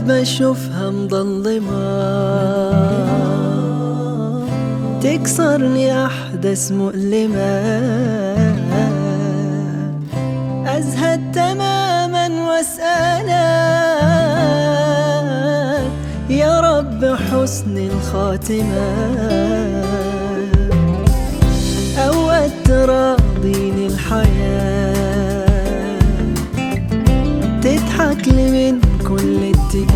بشوفها مظلمة تكسرني أحداث مؤلمة أزهد تماما وأسألك يا رب حسن الخاتمة أوقات تراضيني الحياة تضحك لي من كل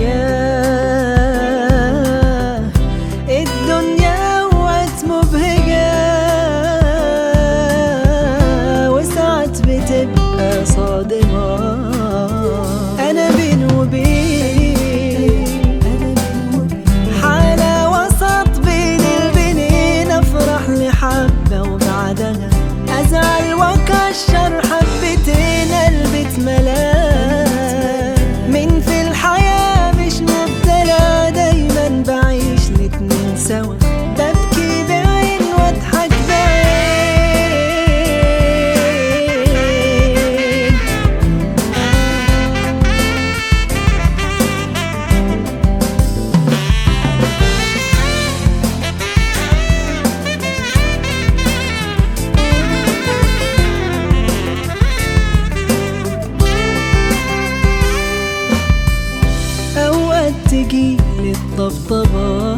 اتجاه الدنيا أوقات مبهجة وساعات بتبقى صادمة أنا بين وبين حالة وسط بين البنين أفرح لحبة وبعدها أزعل وأكشر حبتين قلبي اتملى من في الحياة مش مبتلى دايما بعيش الاتنين سوا ببكي بعين واضحك بعين أوقات تجيلي الطبطبة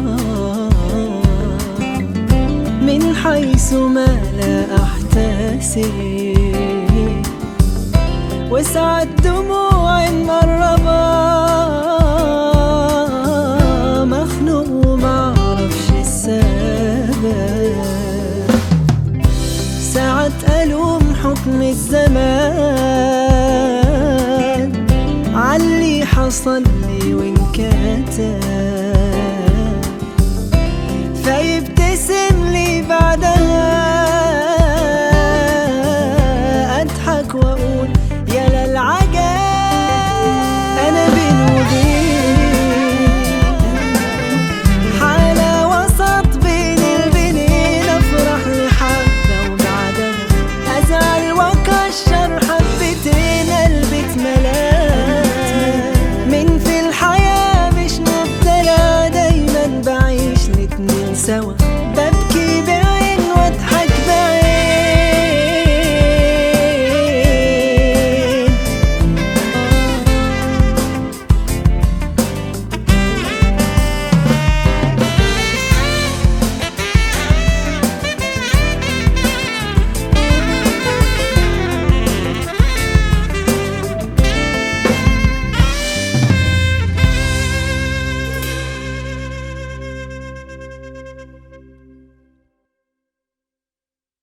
من حيث ما لا أحتسب وساعات دموعي مقربة مخنوق ومعرفش السبب ساعات ألوم حكم الزمان عاللي حصل لي وانكتب